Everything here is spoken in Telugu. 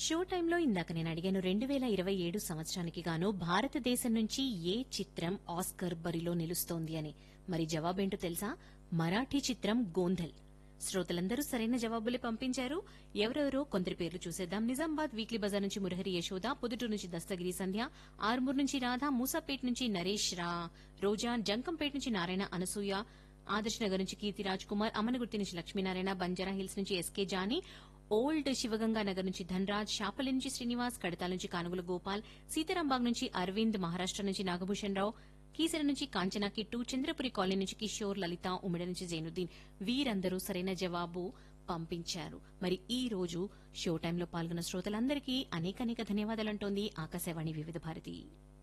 షో టైంలో ఇందాక నేను అడిగాను రెండు వేల ఇరవై ఏడు సంవత్సరానికి గాను భారతదేశం నుంచి ఏ చిత్రం ఆస్కర్ బరిలో నిలుస్తోంది అని మరి జవాబేంటో తెలుసా మరాఠీ చిత్రం గోంధల్ శ్రోతలందరూ సరైన జవాబులే పంపించారు ఎవరెవరో కొందరి పేర్లు చూసేద్దాం నిజామాబాద్ వీక్లీ బజార్ నుంచి మురహరి యశోద పొదుటూరు నుంచి దస్తగిరి సంధ్య ఆర్మూర్ నుంచి రాధా మూసాపేట్ నుంచి నరేష్ రా రోజా జంకంపేట నుంచి నారాయణ అనసూయ ఆదర్శ్ నగర్ నుంచి కీర్తి రాజ్ కుమార్ అమనగుర్తి నుంచి లక్ష్మీనారాయణ బంజారా హిల్స్ నుంచి ఎస్కే జానీ ఓల్డ్ శివగంగా నగర్ నుంచి ధనరాజ్ శాపలి నుంచి శ్రీనివాస్ కడతాల నుంచి కానుగుల గోపాల్ సీతారాంబాగ్ నుంచి అరవింద్ మహారాష్ట నుంచి నాగభూషణ్ రావు కీసర నుంచి కాంచనా కిట్టు చంద్రపురి కాలనీ నుంచి కిషోర్ లలిత ఉమిడ నుంచి జైనుద్దీన్ వీరందరూ సరైన జవాబు పంపించారు మరి ఈ రోజు షో టైంలో పాల్గొన్న శ్రోతలందరికీ అనేక అనేక ధన్యవాదాలంటోంది ఆకాశవాణి వివిధ భారతి